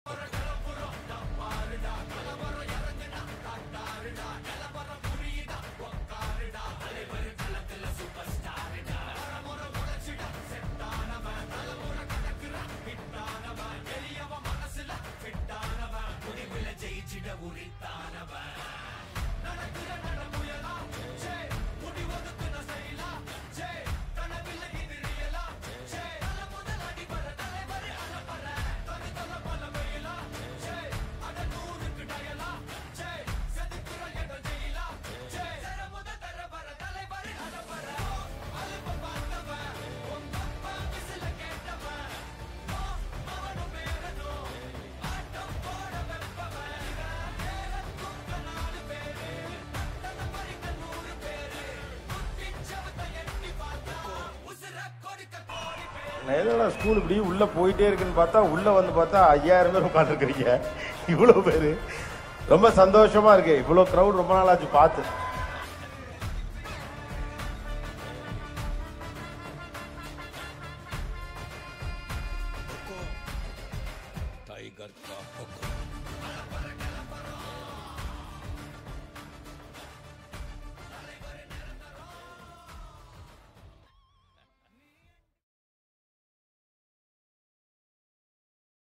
எதோட ஸ்கூல் இப்படி உள்ள போயிட்டே இருக்குன்னு பார்த்தா உள்ள வந்து பார்த்தா ஐயாயிரம் பேர் உட்காந்துருக்கிறீங்க இவ்வளவு பேரு ரொம்ப சந்தோஷமா இருக்கு இவ்வளவு crowd ரொம்ப நாள் ஆச்சு பார்த்து टाइगर का हुक्म